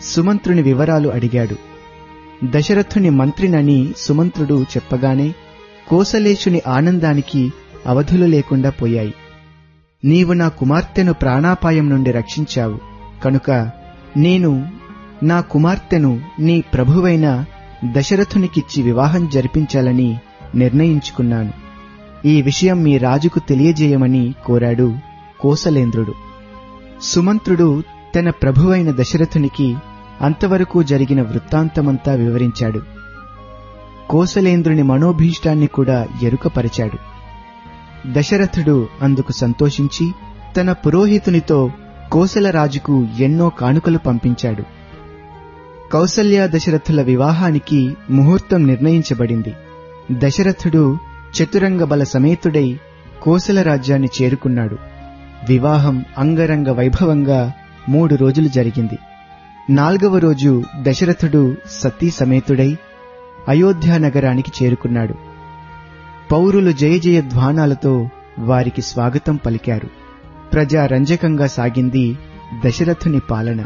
సుమంత్రుని వివరాలు అడిగాడు దశరథుని మంత్రినని సుమంత్రుడు చెప్పగానే కోసలేశుని ఆనందానికి అవధులు లేకుండా పోయాయి నీవు నా కుమార్తెను ప్రాణాపాయం నుండి రక్షించావు కనుక నేను నా కుమార్తెను నీ ప్రభువైన దశరథునికిచ్చి వివాహం జరిపించాలని నిర్ణయించుకున్నాను ఈ విషయం మీ రాజుకు తెలియజేయమని కోరాడు కోసలేంద్రుడు సుమంత్రుడు తన ప్రభువైన దశరథునికి అంతవరకు జరిగిన వృత్తాంతమంతా వివరించాడు కోసలేంద్రుని మనోభీష్టాన్ని కూడా ఎరుకపరిచాడు దశరథుడు అందుకు సంతోషించి తన పురోహితునితో కోసల రాజుకు ఎన్నో కానుకలు పంపించాడు కౌసల్య దశరథుల వివాహానికి ముహూర్తం నిర్ణయించబడింది దశరథుడు చతురంగ బల సమేతుడై కోసల రాజ్యాన్ని చేరుకున్నాడు వివాహం అంగరంగ వైభవంగా మూడు రోజులు జరిగింది నాల్గవ రోజు దశరథుడు సతీ సమేతుడై అయోధ్య నగరానికి చేరుకున్నాడు పౌరులు జయ జయ ధ్వానాలతో వారికి స్వాగతం పలికారు ప్రజారంజకంగా సాగింది దశరథుని పాలన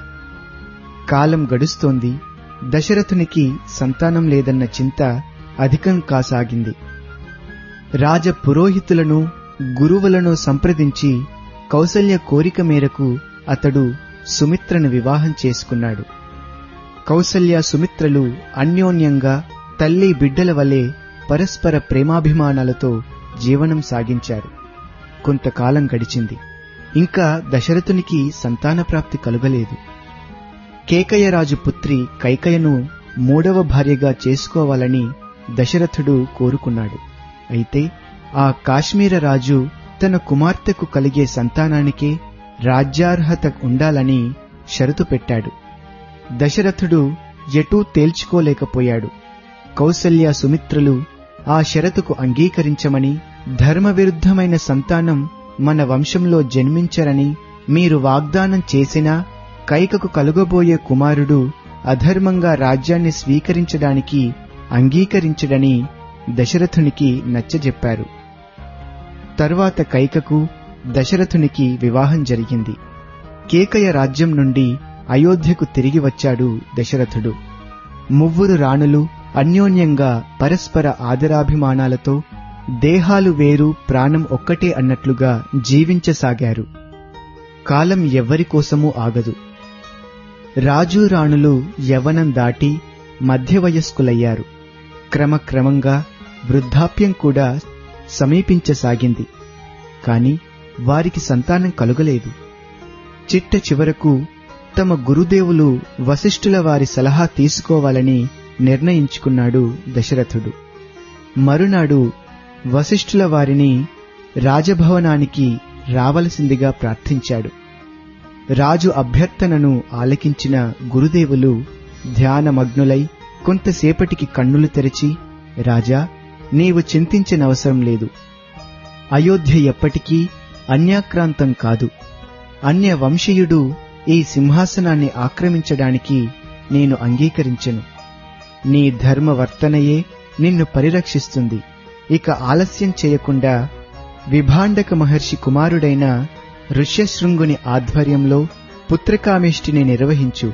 కాలం గడుస్తోంది దశరథునికి సంతానం లేదన్న చింత అధికం కాసాగింది రాజ పురోహితులను గురువులను సంప్రదించి కౌసల్య కోరిక మేరకు అతడు సుమిత్రను వివాహం చేసుకున్నాడు కౌసల్య సుమిత్రలు అన్యోన్యంగా తల్లి బిడ్డల వలె పరస్పర ప్రేమాభిమానాలతో జీవనం సాగించారు కొంతకాలం గడిచింది ఇంకా దశరథునికి సంతానప్రాప్తి కలుగలేదు కేకయరాజు పుత్రి కైకయను మూడవ భార్యగా చేసుకోవాలని దశరథుడు కోరుకున్నాడు అయితే ఆ కాశ్మీర రాజు తన కుమార్తెకు కలిగే సంతానానికే రాజ్యార్హత ఉండాలని షరతు పెట్టాడు దశరథుడు ఎటూ తేల్చుకోలేకపోయాడు కౌసల్య సుమిత్రులు ఆ షరతుకు అంగీకరించమని ధర్మవిరుద్ధమైన సంతానం మన వంశంలో జన్మించరని మీరు వాగ్దానం చేసినా కైకకు కలుగబోయే కుమారుడు అధర్మంగా రాజ్యాన్ని స్వీకరించడానికి అంగీకరించడని దశరథునికి నచ్చజెప్పారు తరువాత కైకకు దశరథునికి వివాహం జరిగింది కేకయ రాజ్యం నుండి అయోధ్యకు తిరిగి వచ్చాడు దశరథుడు మువ్వురు రాణులు అన్యోన్యంగా పరస్పర ఆదరాభిమానాలతో దేహాలు వేరు ప్రాణం ఒక్కటే అన్నట్లుగా జీవించసాగారు కాలం ఎవ్వరి కోసమూ ఆగదు రాజు రాణులు యవనం దాటి మధ్య వయస్కులయ్యారు క్రమక్రమంగా వృద్ధాప్యం కూడా సమీపించసాగింది కాని వారికి సంతానం కలుగలేదు చిట్ట చివరకు తమ గురుదేవులు వశిష్ఠుల వారి సలహా తీసుకోవాలని నిర్ణయించుకున్నాడు దశరథుడు మరునాడు వశిష్ఠుల వారిని రాజభవనానికి రావలసిందిగా ప్రార్థించాడు రాజు అభ్యర్థనను ఆలకించిన గురుదేవులు ధ్యానమగ్నులై కొంతసేపటికి కన్నులు తెరిచి రాజా నీవు చింతించనవసరం లేదు అయోధ్య ఎప్పటికీ అన్యాక్రాంతం కాదు అన్య వంశీయుడు ఈ సింహాసనాన్ని ఆక్రమించడానికి నేను అంగీకరించను నీ ధర్మవర్తనయే నిన్ను పరిరక్షిస్తుంది ఇక ఆలస్యం చేయకుండా విభాండక మహర్షి కుమారుడైన ఋష్యశృంగుని ఆధ్వర్యంలో పుత్రకామేష్టిని నిర్వహించు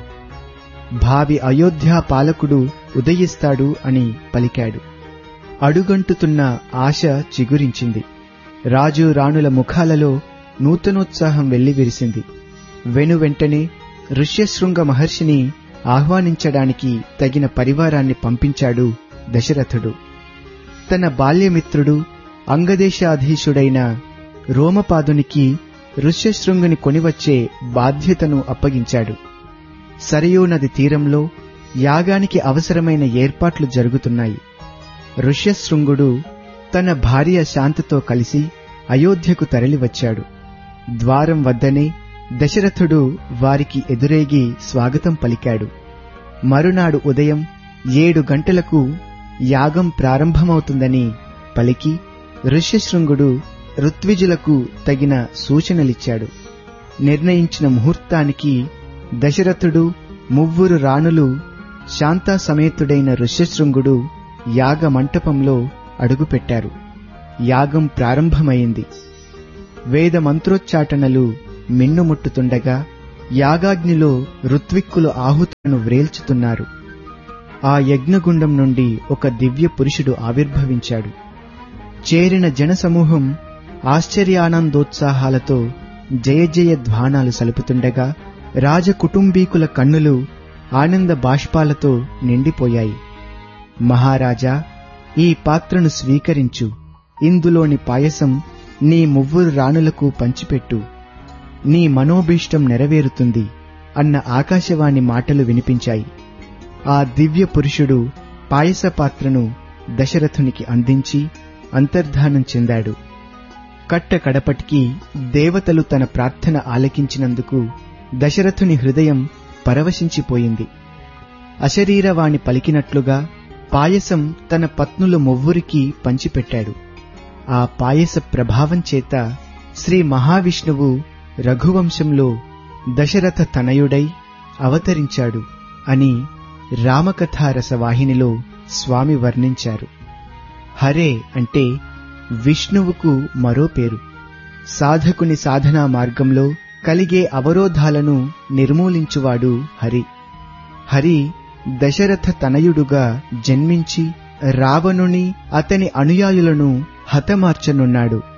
భావి అయోధ్యా పాలకుడు ఉదయిస్తాడు అని పలికాడు అడుగంటుతున్న ఆశ చిగురించింది రాజు రాణుల ముఖాలలో నూతనోత్సాహం వెల్లివిరిసింది వెనువెంటనే ఋష్యశృంగ మహర్షిని ఆహ్వానించడానికి తగిన పరివారాన్ని పంపించాడు దశరథుడు తన బాల్యమిత్రుడు అంగదేశాధీశుడైన రోమపాదునికి ఋష్యశృంగుని కొనివచ్చే బాధ్యతను అప్పగించాడు సరయూ నది తీరంలో యాగానికి అవసరమైన ఏర్పాట్లు జరుగుతున్నాయి ఋష్యశృంగుడు తన భార్య శాంతతో కలిసి అయోధ్యకు తరలివచ్చాడు ద్వారం వద్దనే దశరథుడు వారికి ఎదురేగి స్వాగతం పలికాడు మరునాడు ఉదయం ఏడు గంటలకు యాగం ప్రారంభమవుతుందని పలికి ఋష్యశృంగుడు ఋత్విజులకు తగిన సూచనలిచ్చాడు నిర్ణయించిన ముహూర్తానికి దశరథుడు మువ్వురు రాణులు శాంతా సమేతుడైన ఋష్యశృంగుడు యాగ మంటపంలో అడుగుపెట్టారు యాగం ప్రారంభమైంది వేద మంత్రోచ్చాటనలు మిన్నుముట్టుతుండగా యాగాగ్నిలో ఋత్విక్కులు ఆహుతులను వ్రేల్చుతున్నారు ఆ యజ్ఞగుండం నుండి ఒక దివ్య పురుషుడు ఆవిర్భవించాడు చేరిన జనసమూహం ఆశ్చర్యానందోత్సాహాలతో జయ జయ ధ్వానాలు సలుపుతుండగా రాజకుటుంబీకుల కన్నులు ఆనంద బాష్పాలతో నిండిపోయాయి మహారాజా ఈ పాత్రను స్వీకరించు ఇందులోని పాయసం నీ మువ్వురు రాణులకు పంచిపెట్టు నీ మనోభీష్టం నెరవేరుతుంది అన్న ఆకాశవాణి మాటలు వినిపించాయి ఆ దివ్య పురుషుడు పాయస పాత్రను దశరథునికి అందించి అంతర్ధానం చెందాడు కట్ట కడపటికి దేవతలు తన ప్రార్థన ఆలకించినందుకు దశరథుని హృదయం పరవశించిపోయింది అశరీరవాణి పలికినట్లుగా పాయసం తన పత్నుల మొవ్వురికి పంచిపెట్టాడు ఆ పాయస ప్రభావం చేత శ్రీ మహావిష్ణువు రఘువంశంలో దశరథ తనయుడై అవతరించాడు అని రామకథారసవాహినిలో స్వామి వర్ణించారు హరే అంటే విష్ణువుకు మరో పేరు సాధకుని సాధనా మార్గంలో కలిగే అవరోధాలను నిర్మూలించువాడు హరి హరి దశరథ తనయుడుగా జన్మించి రావణుని అతని అనుయాయులను హతమార్చనున్నాడు